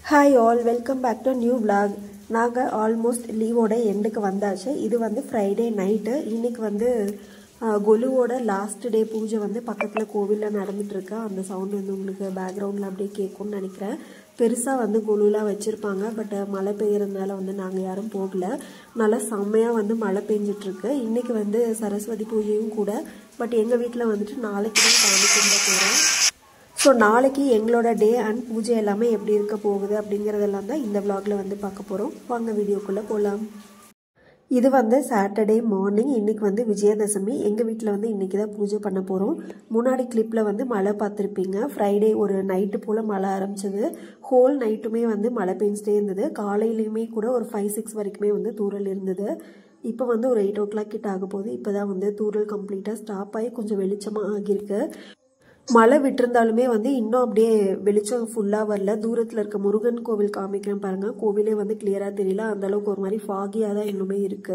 Hi all welcome back to new vlog நாங்கள் almost லீவோட எண்டுக்கு வந்தாச்சு இது வந்து ஃப்ரைடே நைட்டு இன்னைக்கு வந்து ஆஹ், கொலுவோட லாஸ்ட் டே பூஜை வந்து பக்கத்தில் கோவிலில் நடந்துட்டுருக்கு அந்த சவுண்ட் வந்து உங்களுக்கு பேக்ரவுண்டில் அப்படியே கேட்கும்னு நினைக்கிறேன் பெருசாக வந்து கொலுலாம் வச்சுருப்பாங்க பட் மழை பெய்யறதுனால வந்து நாங்கள் யாரும் போகல நல்லா செம்மையாக வந்து மழை பெஞ்சிட்ருக்கு இன்னைக்கு வந்து சரஸ்வதி பூஜையும் கூட பட் எங்கள் வீட்டில் வந்துட்டு நாளைக்கு தான் சாமி கும்பிட போகிறோம் ஸோ நாளைக்கு எங்களோட டே அண்ட் பூஜை எல்லாமே எப்படி இருக்க போகுது அப்படிங்கிறதெல்லாம் தான் இந்த vlogல வந்து பார்க்க போகிறோம் வாங்க வீடியோக்குள்ளே போகலாம் இது வந்து சாட்டர்டே மார்னிங் இன்னைக்கு வந்து விஜயதசமி எங்கள் வீட்டில் வந்து இன்னைக்கு தான் பூஜை பண்ண போகிறோம் முன்னாடி கிளிப்பில் வந்து மழை பார்த்துருப்பீங்க ஃப்ரைடே ஒரு நைட்டு போல் மழை ஆரம்பிச்சது ஹோல் நைட்டுமே வந்து மழை பெஞ்சிட்டே இருந்தது காலையிலையுமே கூட ஒரு ஃபைவ் சிக்ஸ் வரைக்குமே வந்து தூறல் இருந்தது இப்போ வந்து ஒரு எயிட் ஓ கிளாக் கிட்ட ஆக போகுது இப்போ தான் வந்து தூறல் கம்ப்ளீட்டாக ஸ்டாப் ஆகி கொஞ்சம் வெளிச்சமாக ஆகியிருக்கு மழை விட்டிருந்தாலுமே வந்து இன்னும் அப்படியே வெளிச்சம் ஃபுல்லாக வரல தூரத்தில் இருக்க முருகன் கோவில் காமிக்கிறேன் பாருங்க கோவிலே வந்து கிளியராக தெரியல அந்த அளவுக்கு ஒரு மாதிரி ஃபாகியாக தான் இன்னுமே இருக்கு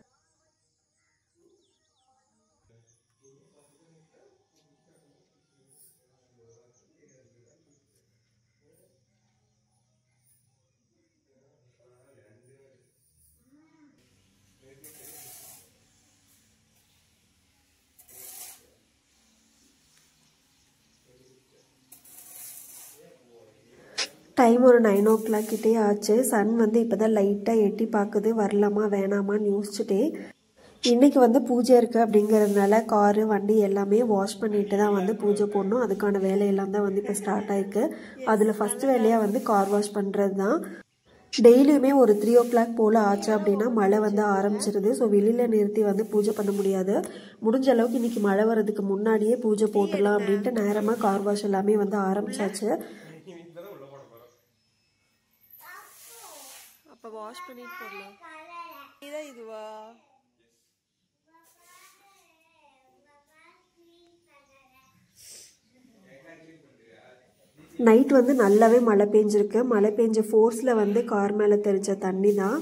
டைம் ஒரு நைன் ஓ கிளாக் கிட்டே ஆச்சு சன் வந்து இப்போ தான் லைட்டாக எட்டி பார்க்குது வரலாமா வேணாமான்னு யோசிச்சுட்டே இன்னைக்கு வந்து பூஜை இருக்குது அப்படிங்கிறதுனால காரு வண்டி எல்லாமே வாஷ் பண்ணிட்டு தான் வந்து பூஜை போடணும் அதுக்கான வேலையெல்லாம் தான் வந்து இப்போ ஸ்டார்ட் ஆயிருக்கு அதில் ஃபஸ்ட்டு வேலையாக வந்து கார் வாஷ் பண்ணுறது தான் டெய்லியுமே ஒரு த்ரீ ஓ கிளாக் போல் ஆச்சு அப்படின்னா மழை வந்து ஆரம்பிச்சிருது ஸோ வெளியில் நிறுத்தி வந்து பூஜை பண்ண முடியாது முடிஞ்ச அளவுக்கு இன்னைக்கு மழை வர்றதுக்கு முன்னாடியே பூஜை போட்டுடலாம் அப்படின்ட்டு நேரமாக கார் வாஷ் எல்லாமே வந்து ஆரம்பிச்சாச்சு அப்போ வாஷ் பண்ணிட்டு போடலாம் இதான் இதுவா நைட் வந்து நல்லாவே மழை பெஞ்சிருக்கு மழை பெஞ்ச ஃபோர்ஸில் வந்து கார் மேலே தெரிஞ்ச தண்ணி தான்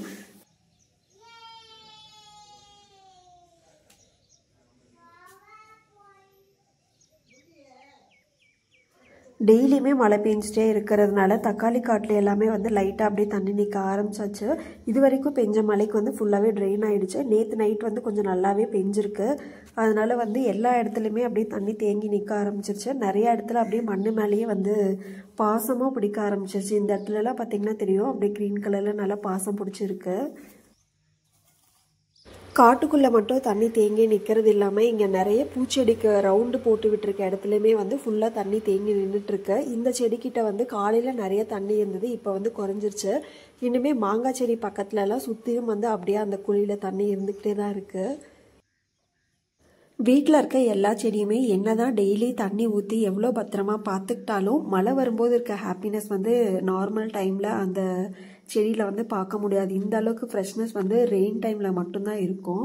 டெய்லியுமே மழை பெஞ்சிட்டே இருக்கிறதுனால தக்காளி காட்டில் எல்லாமே வந்து லைட்டாக அப்படியே தண்ணி நிற்க ஆரம்பிச்சாச்சு இது வரைக்கும் பெஞ்ச மழைக்கு வந்து ஃபுல்லாகவே ட்ரெயின் ஆயிடுச்சு நேற்று நைட் வந்து கொஞ்சம் நல்லாவே பெஞ்சிருக்கு அதனால வந்து எல்லா இடத்துலையுமே அப்படியே தண்ணி தேங்கி நிற்க ஆரம்பிச்சிருச்சு நிறைய இடத்துல அப்படியே மண்ணு மேலேயே வந்து பாசமும் பிடிக்க ஆரம்பிச்சிருச்சு இந்த இடத்துலலாம் பார்த்தீங்கன்னா தெரியும் அப்படியே க்ரீன் கலரில் நல்லா பாசம் பிடிச்சிருக்கு காட்டுக்குள்ளே மட்டும் தண்ணி தேங்கி நிற்கிறது இல்லாமல் இங்கே நிறைய பூச்செடிக்கு ரவுண்டு போட்டு விட்டுருக்க இடத்துலையுமே வந்து ஃபுல்லாக தண்ணி தேங்கி நின்றுட்டுருக்கு இந்த செடிக்கிட்ட வந்து காலையில் நிறைய தண்ணி இருந்தது இப்போ வந்து குறைஞ்சிருச்சு இனிமே மாங்காய் செடி பக்கத்துலலாம் சுற்றியும் வந்து அப்படியே அந்த குழியில் தண்ணி இருந்துக்கிட்டே தான் இருக்குது வீட்டில் இருக்க எல்லா செடியுமே என்னதான் டெய்லி தண்ணி ஊற்றி எவ்வளோ பத்திரமா பார்த்துக்கிட்டாலும் மழை வரும்போது இருக்க ஹாப்பினஸ் வந்து நார்மல் டைமில் அந்த செடியில் வந்து பார்க்க முடியாது இந்த அளவுக்கு ஃப்ரெஷ்னஸ் வந்து ரெயின் டைமில் மட்டும்தான் இருக்கும்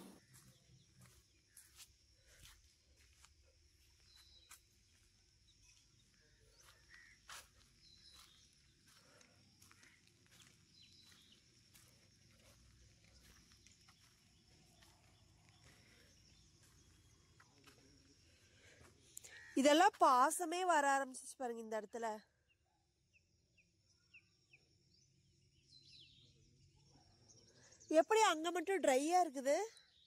இதெல்லாம் பாசமே வர ஆரம்பிச்சிச்சு பாருங்க இந்த இடத்துல எப்படி அங்க மட்டும் ட்ரையா இருக்குது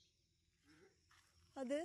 அது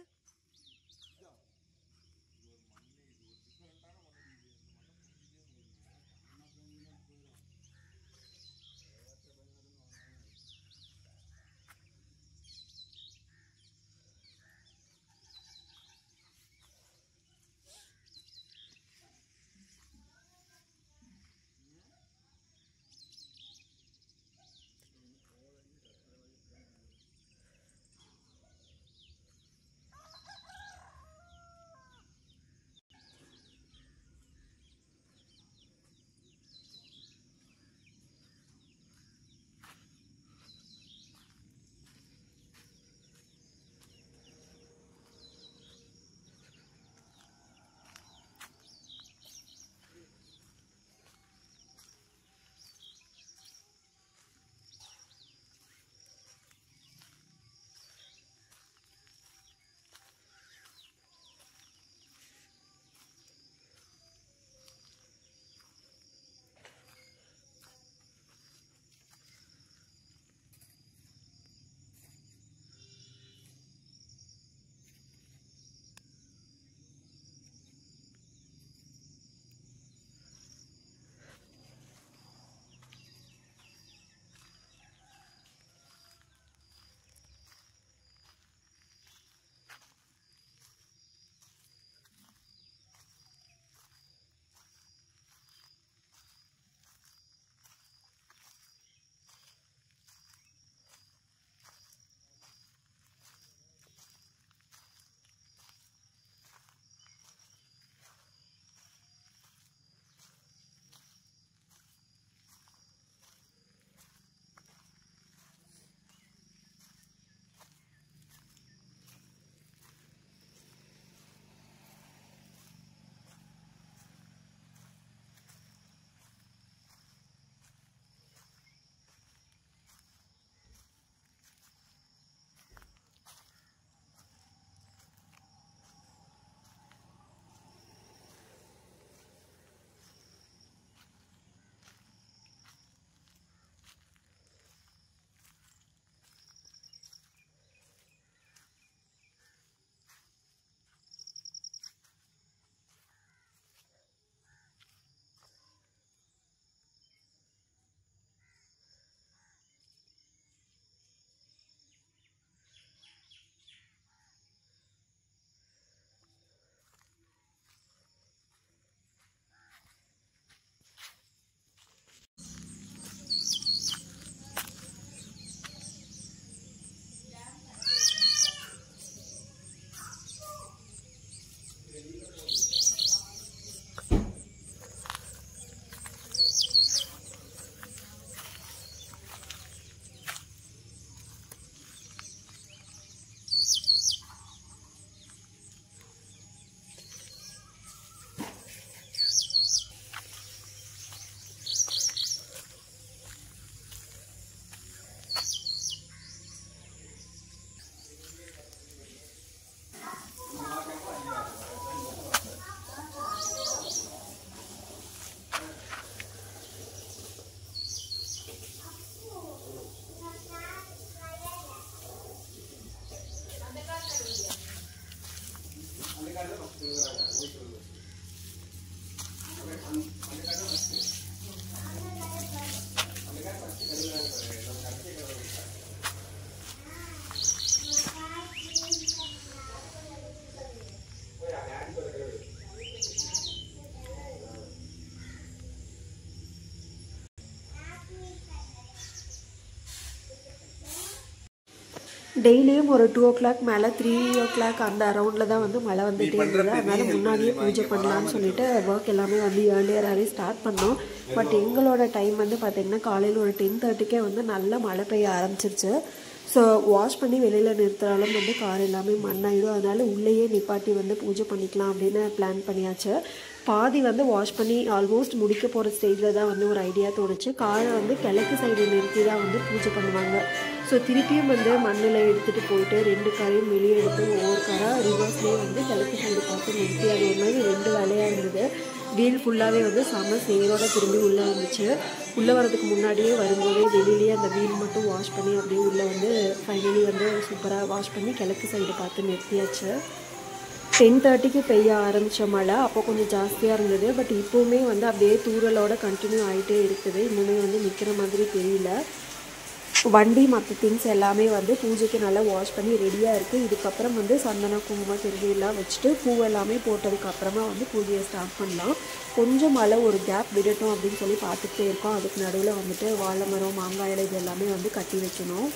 டெய்லியும் ஒரு டூ ஓ கிளாக் மேலே த்ரீ ஓ கிளாக் அந்த அரௌண்டில் தான் வந்து மழை வந்துகிட்டே இருந்தது அதனால முன்னாடியே பூஜை பண்ணலாம்னு சொல்லிட்டு ஒர்க் எல்லாமே வந்து ஏர்லியராகவே ஸ்டார்ட் பண்ணோம் பட் எங்களோட டைம் வந்து பார்த்திங்கன்னா காலையில் ஒரு டென் தேர்ட்டிக்கே வந்து நல்ல மழை பெய்ய ஆரம்பிச்சிருச்சு ஸோ வாஷ் பண்ணி வெளியில் நிறுத்தினாலும் வந்து கார் எல்லாமே மண்ணாயிடும் அதனால உள்ளேயே நிப்பாட்டி வந்து பூஜை பண்ணிக்கலாம் அப்படின்னு பிளான் பண்ணியாச்சு பாதி வந்து வாஷ் பண்ணி ஆல்மோஸ்ட் முடிக்க போகிற ஸ்டேஜில் தான் வந்து ஒரு ஐடியா தோணுச்சு காரை வந்து கிழக்கு சைடு நிறுத்தி தான் வந்து பூஜை பண்ணுவாங்க ஸோ திருப்பியும் வந்து மண்ணில் எடுத்துகிட்டு போயிட்டு ரெண்டு காரையும் வெளியே எடுத்து ஒவ்வொரு காராக ரிவர்ஸ்லேயே வந்து கிழக்கு சைடு பார்த்து நிறுத்தி அது ஒரு மாதிரி ரெண்டு வேலையாக இருந்தது வீல் ஃபுல்லாகவே வந்து செம சேரோட திரும்பி உள்ளே வந்துச்சு உள்ளே வரதுக்கு முன்னாடியே வரும்போதே வெளியிலேயே அந்த வீல் மட்டும் வாஷ் பண்ணி அப்படியே உள்ளே வந்து ஃபைனலி வந்து சூப்பராக வாஷ் பண்ணி கிழக்கு சைடு பார்த்து நிறுத்தியாச்சு டென் தேர்ட்டிக்கு பெய்ய ஆரம்பித்த மழை அப்போ கொஞ்சம் ஜாஸ்தியாக இருந்தது பட் இப்போவுமே வந்து அப்படியே தூரலோட கண்டினியூ ஆகிட்டே இருக்குது இன்னுமே வந்து நிற்கிற மாதிரி தெரியல வண்டி மற்ற திங்ஸ் எல்லாமே வந்து பூஜைக்கு நல்லா வாஷ் பண்ணி ரெடியாக இருக்குது இதுக்கப்புறம் வந்து சந்தன குங்குமம் திருவிழாம் வச்சுட்டு பூ எல்லாமே போட்டதுக்கு அப்புறமா வந்து பூஜையை ஸ்டார்ட் பண்ணலாம் கொஞ்சம் மழை ஒரு கேப் விடட்டும் அப்படின்னு சொல்லி பார்த்துக்கிட்டே இருக்கோம் அதுக்கு நடுவில் வந்துட்டு வாழை மரம் மாங்காய் இலை இது எல்லாமே வந்து கட்டி வைக்கணும்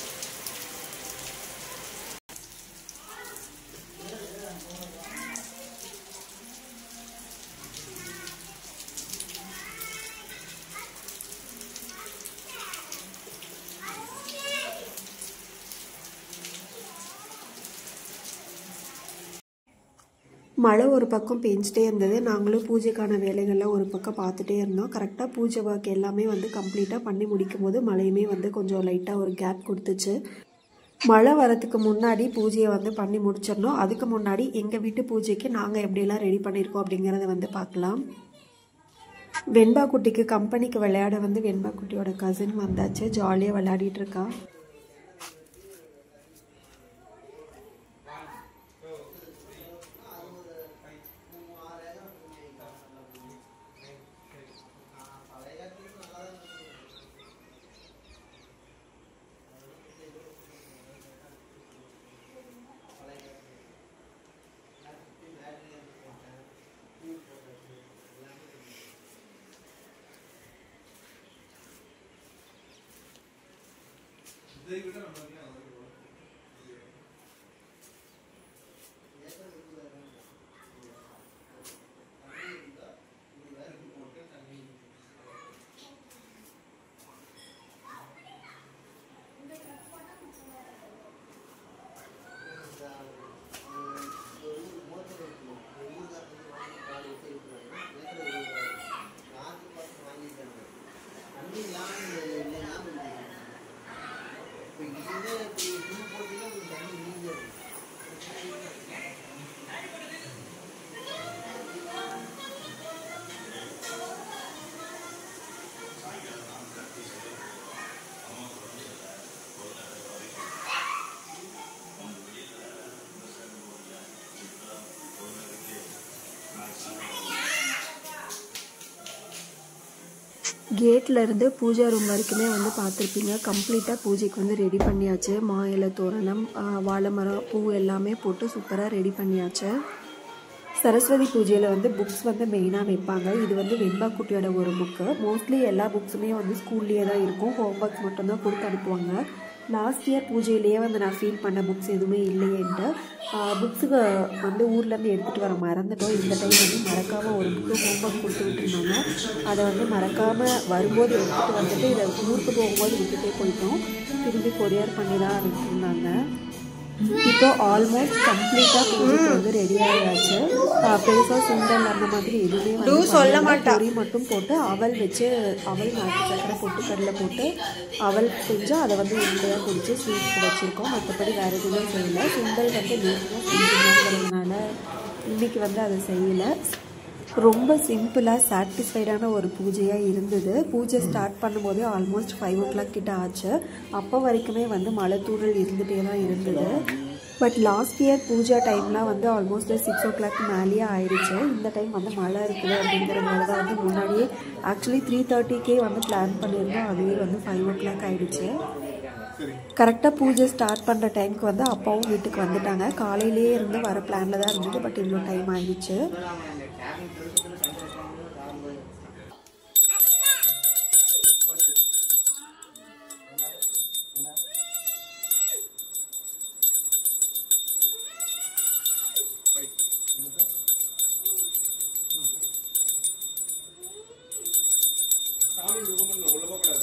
மழை ஒரு பக்கம் பெஞ்சிட்டே இருந்தது நாங்களும் பூஜைக்கான வேலைகள்லாம் ஒரு பக்கம் பார்த்துட்டே இருந்தோம் கரெக்டாக பூஜை ஒர்க் எல்லாமே வந்து கம்ப்ளீட்டாக பண்ணி முடிக்கும் போது மழையுமே வந்து கொஞ்சம் லைட்டாக ஒரு கேப் கொடுத்துச்சு மழை வரத்துக்கு முன்னாடி பூஜையை வந்து பண்ணி முடிச்சிடணும் அதுக்கு முன்னாடி எங்கள் வீட்டு பூஜைக்கு நாங்கள் எப்படியெல்லாம் ரெடி பண்ணியிருக்கோம் அப்படிங்கிறத வந்து பார்க்கலாம் வெண்பா குட்டிக்கு கம்பெனிக்கு விளையாட வந்து வெண்பா குட்டியோட கசின் வந்தாச்சு ஜாலியாக விளையாடிட்டு இருக்கா கேட்ல இருந்து பூஜா ரூம் வரைக்குமே வந்து பார்த்துருப்பீங்க கம்ப்ளீட்டாக பூஜைக்கு வந்து ரெடி பண்ணியாச்சு மா இலை தோரணம் ஆ, வாழை மரம் பூ எல்லாமே போட்டு சூப்பராக ரெடி பண்ணியாச்சு சரஸ்வதி பூஜையில் வந்து புக்ஸ் வந்து மெயினாக வைப்பாங்க இது வந்து வெண்பா குட்டியோட ஒரு புக்கு மோஸ்ட்லி எல்லா புக்ஸுமே வந்து ஸ்கூல்லேயே தான் இருக்கும் ஹோம்ஒர்க் மட்டும்தான் கொடுத்து அனுப்புவாங்க லாஸ்ட் இயர் பூஜையிலேயே வந்து நான் ஃபீல் பண்ண புக்ஸ் எதுவுமே இல்லையேன்ட்டு புக்ஸுக்கு வந்து ஊர்லேருந்து எடுத்துகிட்டு வர மறந்துட்டோம் இந்த டைம் வந்து மறக்காமல் ஒரு புக்கு ஹோம்ஒர்க் கொடுத்து விட்டுருந்தாங்க அதை வந்து மறக்காமல் வரும்போது எடுத்துகிட்டு வந்துட்டு இதை ஊருக்கு போகும்போது விட்டுட்டே போயிட்டோம் திரும்பி கொரியர் பண்ணி தான் விட்டுருந்தாங்க இப்போ ஆல்மோஸ்ட் கம்ப்ளீட்டாக பூஜைக்கு வந்து ரெடி ஆயாச்சு பெருசாக சுண்டல் அந்த மாதிரி எதுவுமே வந்து சொல்ல மாட்டேன் பொரி மட்டும் போட்டு அவல் வச்சு அவல் நாட்டு சக்கரை போட்டு கடலை போட்டு அவல் செஞ்சு அதை வந்து உருண்டையாக பிடிச்சி ஸ்வீட்ஸ் வச்சுருக்கோம் மற்றபடி வேறு எதுவுமே செய்யலை சுண்டல் வந்து நேற்று செஞ்சுனாங்கிறதுனால இன்னைக்கு வந்து அதை செய்யலை ரொம்ப சிம்பிளாக சாட்டிஸ்ஃபைடான ஒரு பூஜையாக இருந்தது பூஜை ஸ்டார்ட் பண்ணும்போதே ஆல்மோஸ்ட் ஃபைவ் ஓ கிளாக் கிட்ட ஆச்சு அப்போ வரைக்குமே வந்து மழை தூறல் இருந்துகிட்டே தான் இருந்தது பட் லாஸ்ட் இயர் பூஜா டைம்லாம் வந்து ஆல்மோஸ்ட் சிக்ஸ் ஓ கிளாக் மேலேயே ஆயிடுச்சு இந்த டைம் வந்து மழை இருக்குது அப்படிங்கிறதுனால தான் வந்து முன்னாடியே ஆக்சுவலி த்ரீ தேர்ட்டிக்கே வந்து பிளான் பண்ணியிருந்தோம் அதுவே வந்து ஃபைவ் ஓ கிளாக் ஆயிடுச்சு கரெக்டாக பூஜை ஸ்டார்ட் பண்ணுற டைமுக்கு வந்து அப்பாவும் வீட்டுக்கு வந்துட்டாங்க காலையிலேயே இருந்து வர பிளானில் தான் இருந்தது பட் இவ்வளோ டைம் ஆயிடுச்சு சாமி ரூம் உள்ள போக கூடாது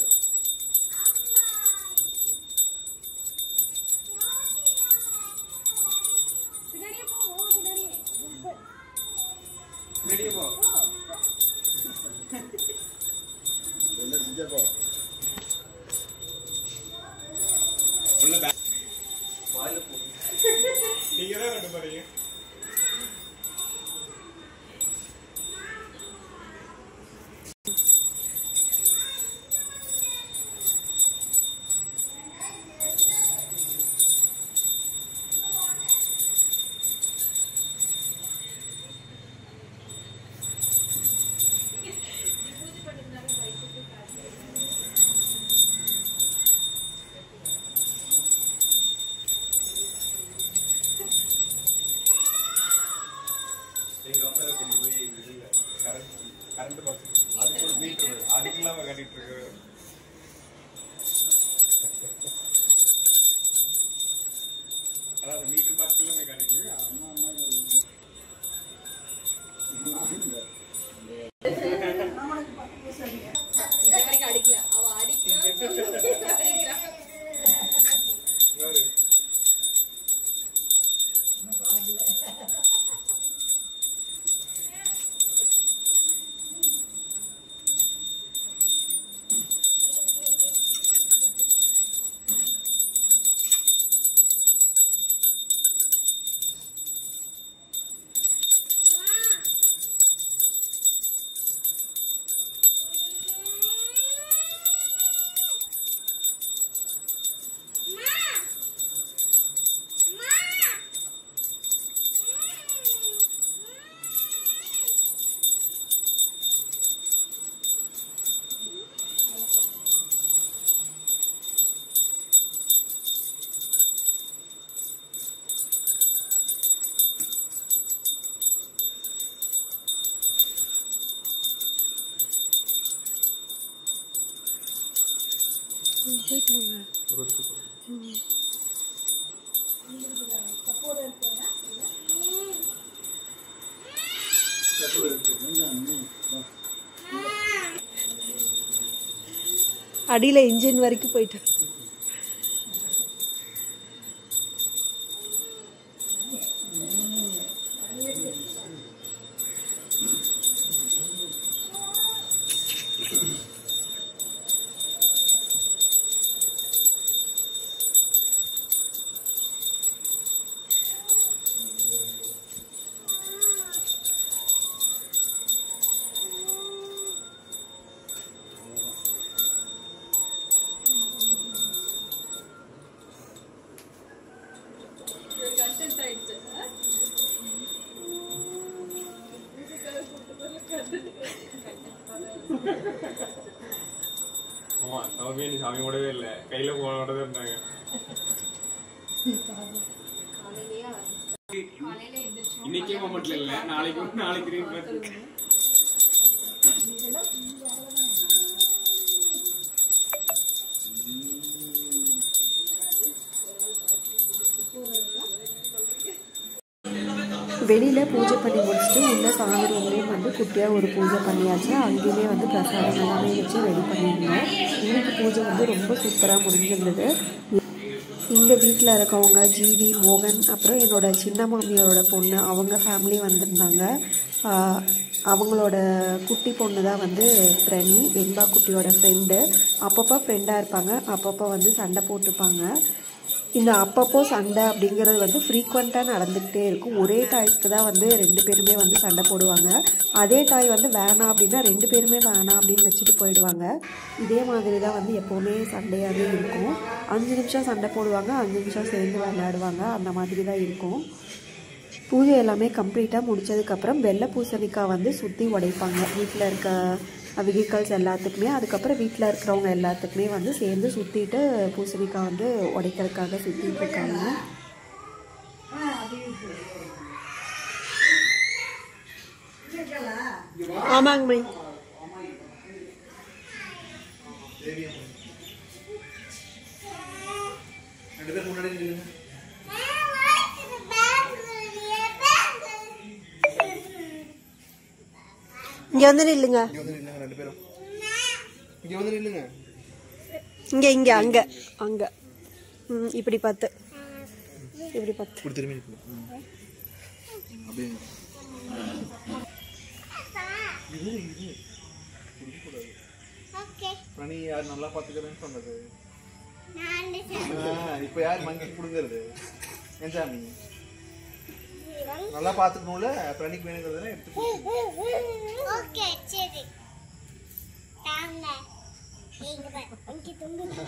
பின்னாடியே போ உள்ள பே- நீங்க தான் கொண்டு போறீங்க எங்க அப்பா இதை கொண்டு போய் இதுல கரண்ட் கரண்ட் பாக்ஸ் அதுக்கு ஒரு மீட்டர் அதுக்கு இல்லாம கட்டிட்டு இருக்கு அதான் அந்த மீட்டர் பாக்ஸ் எல்லாமே கட்டிட்டு இருக்கு யாரு? அடியில் இன்ஜின் வரைக்கும் போயிட்டு ஆமா சௌமியா நீ சாமி கூடவே இல்ல கையில போனோட தான் இருந்தாங்க இன்னைக்கே மொமெண்ட்ல இல்ல நாளைக்கு நாளைக்கு ரீட் பார்த்து வெளியில் பூஜை பண்ணி முடிச்சுட்டு உள்ள சாமி ரூம்லேயும் வந்து குட்டியாக ஒரு பூஜை பண்ணியாச்சு அங்கேயுமே வந்து பிரசாதம் எல்லாமே வச்சு ரெடி பண்ணியிருந்தோம் இன்னைக்கு பூஜை வந்து ரொம்ப சூப்பராக முடிஞ்சிருந்தது இங்கே வீட்டில் இருக்கவங்க ஜிவி மோகன் அப்புறம் என்னோட சின்ன மாமியாரோட பொண்ணு அவங்க ஃபேமிலி வந்திருந்தாங்க ஆஹ் அவங்களோட குட்டி பொண்ணு தான் வந்து பிரணி வெண்பா குட்டியோட ஃப்ரெண்டு அப்பப்போ ஃப்ரெண்டாக இருப்பாங்க அப்பப்போ வந்து சண்டை போட்டுப்பாங்க இந்த அப்பப்போ சண்டை அப்படிங்கிறது வந்து ஃப்ரீக்வெண்ட்டாக நடந்துக்கிட்டே இருக்கும் ஒரே டாய்ஸ்க்கு தான் வந்து ரெண்டு பேருமே வந்து சண்டை போடுவாங்க அதே டாய் வந்து வேணாம் அப்படின்னா ரெண்டு பேருமே வேணாம் அப்படின்னு வச்சுட்டு போயிடுவாங்க இதே மாதிரி தான் வந்து எப்போவுமே சண்டையாகவே இருக்கும் அஞ்சு நிமிஷம் சண்டை போடுவாங்க அஞ்சு நிமிஷம் சேர்ந்து விளையாடுவாங்க அந்த மாதிரி தான் இருக்கும் பூஜை எல்லாமே கம்ப்ளீட்டாக முடிச்சதுக்கப்புறம் வெள்ளை பூசணிக்காய் வந்து சுற்றி உடைப்பாங்க வீட்டில் இருக்க வெஹிக்கல்ஸ் எல்லாத்துக்குமே அதுக்கப்புறம் வீட்டில் இருக்கிறவங்க எல்லாத்துக்குமே வந்து சேர்ந்து சுற்றிட்டு பூசணிக்காய் வந்து உடைக்கிறதுக்காக சுற்றிட்டு இருக்காங்க ஆமாங்க மை ரெண்டு பேர் முன்னாடி நில்லுங்க. இங்கே வந்து நில்லுங்க இங்க வந்து நில்லுங்க ரெண்டு பேரும் இங்க வந்து நில்லுங்க இங்கே இங்கே அங்கே அங்கே ம் இப்படி பார்த்து இப்படி பார்த்து இப்படி திரும்பி நிக்கணும் ம். அப்படியே இது இது குடிக்கக்கூடாது பனி யார் நல்லா பாத்துக்கிறேன்னு சொன்னது ஆ, இப்ப யார் மங்கி குடுங்கறது ஏன் சாமி நல்லா பாத்துக்கணும்ல பிரணிக்கு வேணுங்கிறதுனா எடுத்து ஓகே சரி தாங்க இங்க பாரு இங்க தொங்குது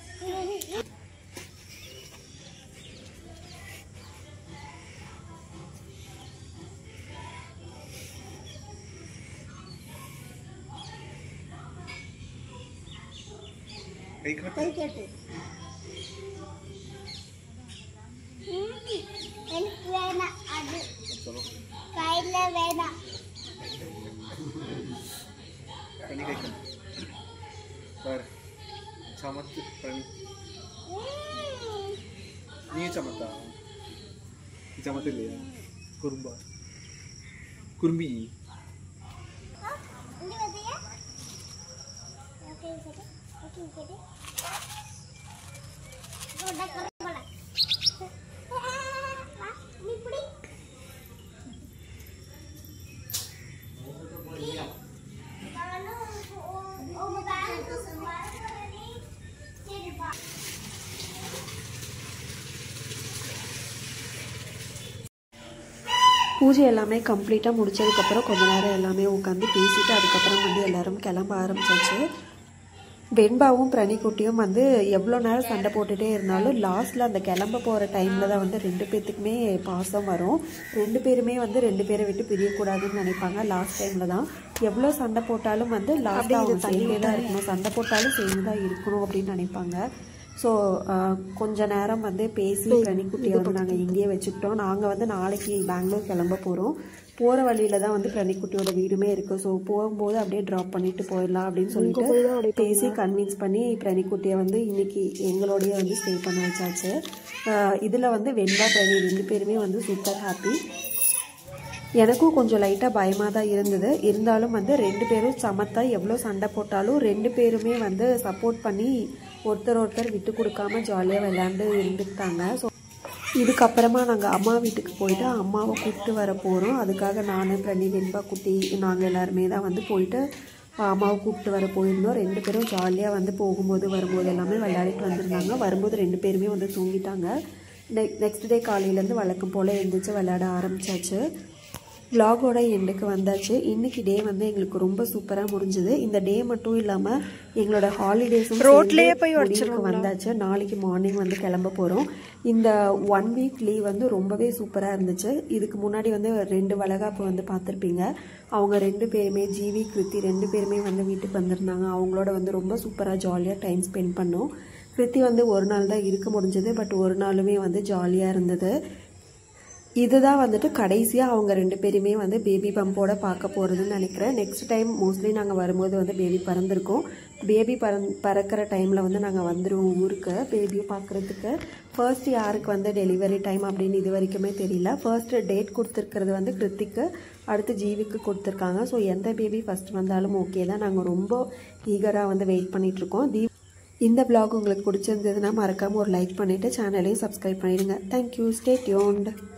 கை காட்டு கேட்டு எனக்கு வேணாம் அது கையில வேணாம் பண்ணி கேட்கணும் பாரு சமத்து பண்ணி நீ சமத்தா நீ சமத்து இல்லையா குறும்பா குறும்பி இங்க வந்தியா ஓகே சரி ஓகே சரி போடா போடா நீ புடி உங்க பேரண்ட்ஸ் சரி பா பூஜை எல்லாமே கம்ப்ளீட்டாக முடிச்சதுக்கப்புறம் கொஞ்ச நேரம் எல்லாமே உட்காந்து பேசிட்டு அதுக்கப்புறம் வந்து எல்லாரும் கிளம்ப ஆரம்பிச்சாச்சு வெண்பாவும் பிரணிக்குட்டியும் வந்து எவ்வளோ நேரம் சண்டை போட்டுட்டே இருந்தாலும் லாஸ்ட்டில் அந்த கிளம்ப போகிற டைமில் தான் வந்து ரெண்டு பேர்த்துக்குமே பாசம் வரும் ரெண்டு பேருமே வந்து ரெண்டு பேரை விட்டு பிரியக்கூடாதுன்னு நினைப்பாங்க லாஸ்ட் டைமில் தான் எவ்வளோ சண்டை போட்டாலும் வந்து லாஸ்ட்டில் அவங்க சேர்ந்தே தான் இருக்கணும் சண்டை போட்டாலும் சேர்ந்து தான் இருக்கணும் அப்படின்னு நினைப்பாங்க ஸோ கொஞ்ச நேரம் வந்து பேசி பிரணிக்குட்டியை வந்து நாங்கள் இங்கேயே வச்சுக்கிட்டோம் நாங்கள் வந்து நாளைக்கு பெங்களூர் கிளம்ப போகிறோம் போகிற வழியில தான் வந்து பிரணிக்குட்டியோட வீடுமே இருக்குது ஸோ போகும்போது அப்படியே ட்ராப் பண்ணிட்டு போயிடலாம் அப்படின்னு சொல்லிட்டு பேசி கன்வின்ஸ் பண்ணி பிரணிக்குட்டியை வந்து இன்னைக்கு எங்களோடய வந்து ஸ்டே பண்ண வச்சாச்சு இதில் வந்து வெண்பா பிரணி ரெண்டு பேருமே வந்து சூப்பர் ஹாப்பி எனக்கும் கொஞ்சம் லைட்டாக பயமாக தான் இருந்தது இருந்தாலும் வந்து ரெண்டு பேரும் சமத்தா எவ்வளோ சண்டை போட்டாலும் ரெண்டு பேருமே வந்து சப்போர்ட் பண்ணி ஒருத்தர் ஒருத்தர் விட்டு கொடுக்காம ஜாலியாக விளையாண்டு இருந்துக்கிட்டாங்க ஸோ இதுக்கப்புறமா நாங்கள் அம்மா வீட்டுக்கு போயிட்டு அம்மாவை கூப்பிட்டு வர போகிறோம் அதுக்காக நான் பிரணி வெண்பா குட்டி நாங்கள் எல்லாருமே தான் வந்து போயிட்டு அம்மாவை கூப்பிட்டு வர போயிருந்தோம் ரெண்டு பேரும் ஜாலியாக வந்து போகும்போது வரும்போது எல்லாமே விளையாடிட்டு வந்திருந்தாங்க வரும்போது ரெண்டு பேருமே வந்து தூங்கிட்டாங்க நெக் நெக்ஸ்ட் டே காலையிலேருந்து வழக்கம் போல் எழுந்திரிச்சு விளையாட ஆரம்பிச்சாச்சு vlog-ஓட எண்டுக்கு வந்தாச்சு இன்னைக்கு டே வந்து எங்களுக்கு ரொம்ப சூப்பராக முடிஞ்சுது இந்த டே மட்டும் இல்லாமல் எங்களோட ஹாலிடேஸும் ரோட்லேயே போய் வந்தாச்சு நாளைக்கு மார்னிங் வந்து கிளம்ப போகிறோம் இந்த ஒன் வீக் லீவ் வந்து ரொம்பவே சூப்பராக இருந்துச்சு இதுக்கு முன்னாடி வந்து ரெண்டு வளகாப்பு வந்து பார்த்துருப்பீங்க அவங்க ரெண்டு பேருமே ஜிவி கிருத்தி ரெண்டு பேருமே வந்து வீட்டுக்கு வந்திருந்தாங்க அவங்களோட வந்து ரொம்ப சூப்பராக ஜாலியாக டைம் ஸ்பெண்ட் பண்ணோம் கிருத்தி வந்து ஒரு நாள் தான் இருக்க முடிஞ்சது பட் ஒரு நாளுமே வந்து ஜாலியாக இருந்தது இதுதான் வந்துட்டு கடைசியாக அவங்க ரெண்டு பேருமே வந்து பேபி பம்போட பார்க்க போகிறதுன்னு நினைக்கிறேன் நெக்ஸ்ட் டைம் மோஸ்ட்லி நாங்கள் வரும்போது வந்து பேபி பறந்துருக்கோம் பேபி பறந் பறக்கிற டைமில் வந்து நாங்கள் வந்துடுவோம் ஊருக்கு பேபியை பார்க்குறதுக்கு ஃபர்ஸ்ட் யாருக்கு வந்து டெலிவரி டைம் அப்படின்னு இது வரைக்குமே தெரியல ஃபர்ஸ்ட் டேட் கொடுத்துருக்கிறது வந்து கிருத்திக்கு அடுத்து ஜீவிக்கு கொடுத்துருக்காங்க ஸோ எந்த பேபி ஃபர்ஸ்ட் வந்தாலும் ஓகே தான் நாங்கள் ரொம்ப ஈகராக வந்து வெயிட் பண்ணிகிட்ருக்கோம் தீ இந்த vlog உங்களுக்கு பிடிச்சிருந்ததுன்னா மறக்காமல் ஒரு லைக் பண்ணிவிட்டு சேனலையும் சப்ஸ்கிரைப் பண்ணிடுங்க தேங்க்யூ ஸ்டே டியூன்ட்